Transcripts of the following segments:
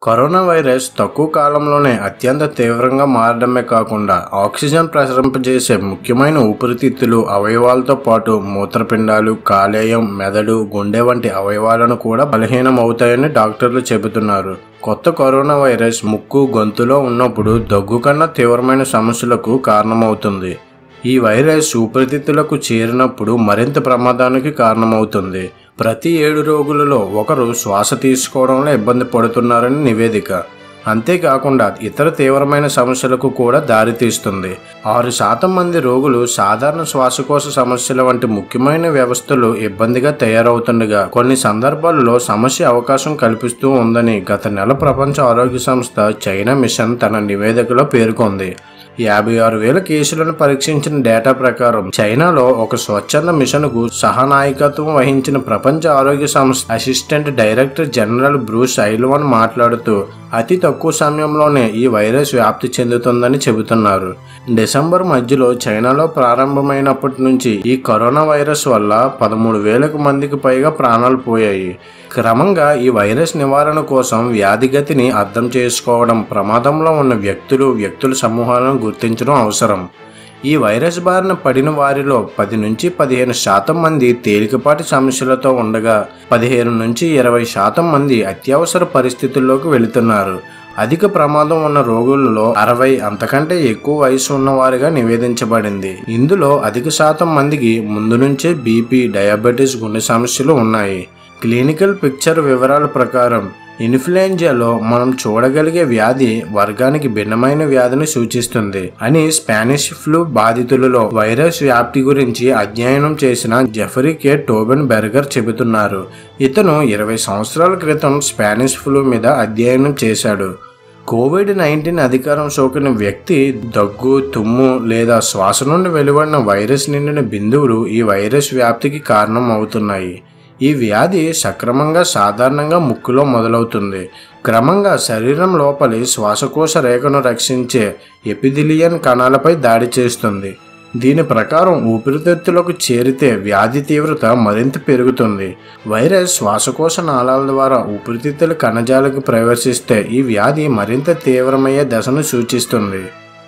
corona virus తక్కువ కాలంలోనే అత్యంత తీవ్రంగా మారడమే కాకుండా ఆక్సిజన్ ప్రసరింపజేసే ముఖ్యమైన ఊపిరితిత్తులు అవయవాలతో పాటు మూత్రపిండాలు కాలేయం మెదడు గుండె వంటి అవయవాలను కూడా బలహీనం అవుతాయని డాక్టర్లు చెబుతున్నారు కొత్త కరోనా వైరస్ ముక్కు గొంతులో ఉన్నప్పుడు దగ్గు కన్నా తీవ్రమైన సమస్యలకు కారణమవుతుంది ఈ వైరస్ ఊపిరితిత్తులకు చేరినప్పుడు మరింత ప్రమాదానికి కారణమవుతుంది ప్రతి ఏడు రోగులలో ఒకరు శ్వాస తీసుకోవడంలో ఇబ్బంది పడుతున్నారని నివేదిక అంతేకాకుండా ఇతర తీవ్రమైన సమస్యలకు కూడా దారితీస్తుంది ఆరు శాతం మంది రోగులు సాధారణ శ్వాసకోశ సమస్యల వంటి ముఖ్యమైన వ్యవస్థలు ఇబ్బందిగా తయారవుతుండగా కొన్ని సందర్భాలలో సమస్య అవకాశం కల్పిస్తూ ఉందని గత నెల ప్రపంచ ఆరోగ్య సంస్థ చైనా మిషన్ తన నివేదికలో పేర్కొంది యాభై ఆరు వేల కేసులను పరీక్షించిన డేటా ప్రకారం చైనాలో ఒక స్వచ్ఛంద మిషన్కు సహనాయకత్వం వహించిన ప్రపంచ ఆరోగ్య సంస్థ assistant director general Bruce Aylward మాట్లాడుతూ అతి తక్కువ సమయంలోనే ఈ వైరస్ వ్యాప్తి చెందుతుందని చెబుతున్నారు డిసెంబర్ మధ్యలో చైనాలో ప్రారంభమైనప్పటి నుంచి ఈ కరోనా వైరస్ వల్ల పదమూడు వేలకు మందికి పైగా ప్రాణాలు పోయాయి క్రమంగా ఈ వైరస్ నివారణ కోసం వ్యాధిగతిని అర్థం చేసుకోవడం ప్రమాదంలో ఉన్న వ్యక్తులు వ్యక్తుల సమూహాలను గుర్తించడం అవసరం ఈ వైరస్ బారిన పడిన వారిలో పది నుంచి పదిహేను శాతం మంది తేలికపాటి సమస్యలతో ఉండగా పదిహేను నుంచి ఇరవై శాతం మంది అత్యవసర పరిస్థితుల్లోకి వెళుతున్నారు అధిక ప్రమాదం ఉన్న రోగులలో అరవై అంతకంటే ఎక్కువ వయసు ఉన్నవారిగా నివేదించబడింది ఇందులో అధిక శాతం మందికి ముందు నుంచే బీపీ డయాబెటీస్ గుండె సమస్యలు ఉన్నాయి క్లినికల్ పిక్చర్ వివరాల ప్రకారం ఇన్ఫ్లుయెంజాలో మనం చూడగలిగే వ్యాధి వర్గానికి భిన్నమైన వ్యాధిని సూచిస్తుంది అని స్పానిష్ ఫ్లూ బాధితులలో వైరస్ వ్యాప్తి గురించి అధ్యయనం చేసిన జెఫరీ కే టోబెన్ బెర్గర్ చెబుతున్నారు ఇతను ఇరవై సంవత్సరాల క్రితం స్పానిష్ ఫ్లూ మీద అధ్యయనం చేశాడు కోవిడ్ నైన్టీన్ అధికారం సోకిన వ్యక్తి దగ్గు తుమ్ము లేదా శ్వాస నుండి వెలువడిన వైరస్ నిండిన బిందువులు ఈ వైరస్ వ్యాప్తికి కారణం అవుతున్నాయి ఈ వ్యాధి సక్రమంగా సాధారణంగా ముక్కులో మొదలవుతుంది క్రమంగా శరీరం లోపలి శ్వాసకోశ రేఖను రక్షించే ఎపిథిలియన్ కణాలపై దాడి చేస్తుంది దీని ప్రకారం ఊపిరితిత్తులకు చేరితే వ్యాధి తీవ్రత మరింత పెరుగుతుంది వైరస్ శ్వాసకోశ నాళాల ద్వారా ఊపిరితిత్తుల కణజాలకు ప్రవేశిస్తే ఈ వ్యాధి మరింత తీవ్రమయ్యే దశను సూచిస్తుంది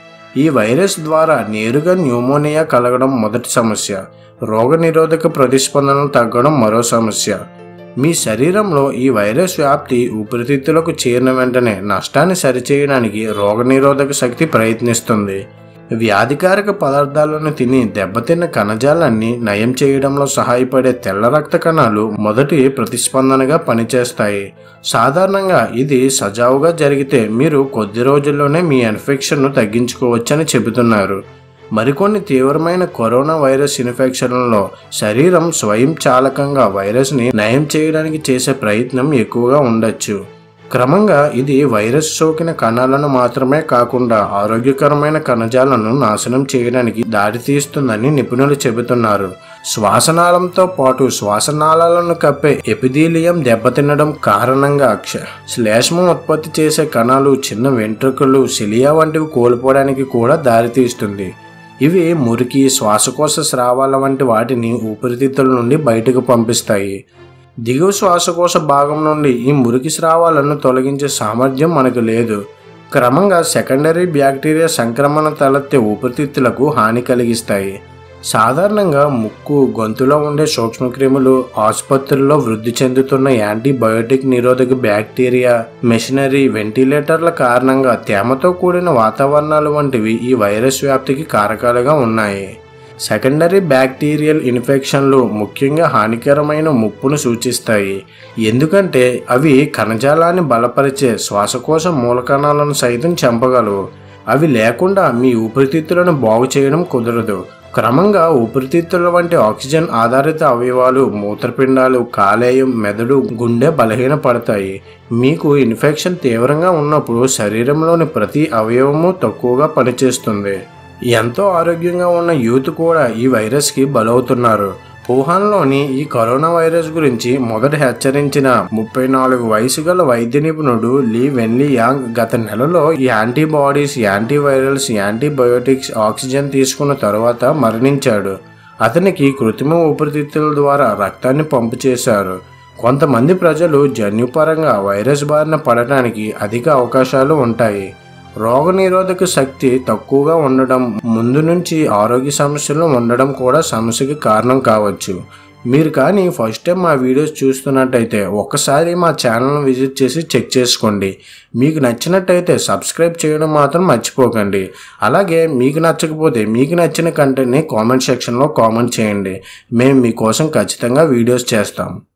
ఈ వైరస్ ద్వారా నేరుగా న్యూమోనియా కలగడం మొదటి సమస్య రోగనిరోధక ప్రతిస్పందనలు తగ్గడం మరో సమస్య మీ శరీరంలో ఈ వైరస్ వ్యాప్తి ఊపిరితిత్తులకు చేరిన వెంటనే నష్టాన్ని సరిచేయడానికి రోగనిరోధక శక్తి ప్రయత్నిస్తుంది వ్యాధికారక పదార్థాలను తిని దెబ్బతిన్న కణజాలాన్ని నయం చేయడంలో సహాయపడే తెల్ల రక్త కణాలు మొదటి ప్రతిస్పందనగా పనిచేస్తాయి సాధారణంగా ఇది సజావుగా జరిగితే మీరు కొద్ది రోజుల్లోనే మీ ఇన్ఫెక్షన్ను తగ్గించుకోవచ్చని చెబుతున్నారు మరికొన్ని తీవ్రమైన కరోనా వైరస్ ఇన్ఫెక్షన్లలో శరీరం స్వయం చాలకంగా వైరస్ని నయం చేయడానికి చేసే ప్రయత్నం ఎక్కువగా ఉండొచ్చు క్రమంగా ఇది వైరస్ సోకిన కణాలను మాత్రమే కాకుండా ఆరోగ్యకరమైన కణజాలను నాశనం చేయడానికి దారితీస్తుందని నిపుణులు చెబుతున్నారు శ్వాసనాళంతో పాటు శ్వాసనాళాలను కప్పే ఎపిథీలియం దెబ్బతినడం కారణంగా క్ష శ్లేష్మం ఉత్పత్తి చేసే కణాలు చిన్న వెంట్రుకలు సిలియా వంటివి కోల్పోవడానికి కూడా దారితీస్తుంది ఇవి మురికి శ్వాసకోశ స్రావాల వంటి వాటిని ఊపిరితిత్తుల నుండి బయటకు పంపిస్తాయి దిగువ శ్వాసకోశ భాగం నుండి ఈ మురికి స్రావాలను తొలగించే సామర్థ్యం మనకు లేదు క్రమంగా సెకండరీ బ్యాక్టీరియా సంక్రమణ తలెత్తే ఊపిరితిత్తులకు హాని కలిగిస్తాయి సాధారణంగా ముక్కు గొంతులో ఉండే సూక్ష్మక్రిములు ఆసుపత్రుల్లో వృద్ధి చెందుతున్న యాంటీబయోటిక్ నిరోధక బ్యాక్టీరియా మెషినరీ వెంటిలేటర్ల కారణంగా తేమతో కూడిన వాతావరణాలు వంటివి ఈ వైరస్ వ్యాప్తికి కారకాలుగా ఉన్నాయి సెకండరీ బ్యాక్టీరియల్ ఇన్ఫెక్షన్లు ముఖ్యంగా హానికరమైన ముప్పును సూచిస్తాయి ఎందుకంటే అవి కణజాలాన్ని బలపరిచే శ్వాసకోశ మూలకణాలను సైతం చంపగలవు అవి లేకుండా మీ ఊపిరితిత్తులను బాగు చేయడం కుదరదు క్రమంగా ఊపిరితిత్తుల వంటి ఆక్సిజన్ ఆధారిత అవయవాలు మూత్రపిండాలు కాలేయం మెదడు గుండె బలహీనపడతాయి మీకు ఇన్ఫెక్షన్ తీవ్రంగా ఉన్నప్పుడు శరీరంలోని ప్రతి అవయవము తక్కువగా పనిచేస్తుంది ఎంతో ఆరోగ్యంగా ఉన్న యూత్ కూడా ఈ వైరస్కి బలవుతున్నారు వుహాన్లోని ఈ కరోనా వైరస్ గురించి మొదట హెచ్చరించిన ముప్పై నాలుగు వయసు గల వైద్య నిపుణుడు లీ వెన్లీ యాంగ్ గత నెలలో ఈ యాంటీబాడీస్ యాంటీవైరల్స్ యాంటీబయోటిక్స్ ఆక్సిజన్ తీసుకున్న తరువాత మరణించాడు అతనికి కృత్రిమ ఊపిరితిత్తుల ద్వారా రక్తాన్ని పంపు చేశారు కొంతమంది ప్రజలు జన్యుపరంగా వైరస్ బారిన పడటానికి అధిక అవకాశాలు ఉంటాయి రోగనిరోధక శక్తి తక్కువగా ఉండడం ముందు నుంచి ఆరోగ్య సమస్యలు ఉండడం కూడా సమస్యకి కారణం కావచ్చు మీరు కానీ ఫస్ట్ టైం మా వీడియోస్ చూస్తున్నట్టయితే ఒక్కసారి మా ఛానల్ని విజిట్ చేసి చెక్ చేసుకోండి మీకు నచ్చినట్టయితే సబ్స్క్రైబ్ చేయడం మాత్రం మర్చిపోకండి అలాగే మీకు నచ్చకపోతే మీకు నచ్చిన కంటెంట్ని కామెంట్ సెక్షన్లో కామెంట్ చేయండి మేము మీకోసం ఖచ్చితంగా వీడియోస్ చేస్తాం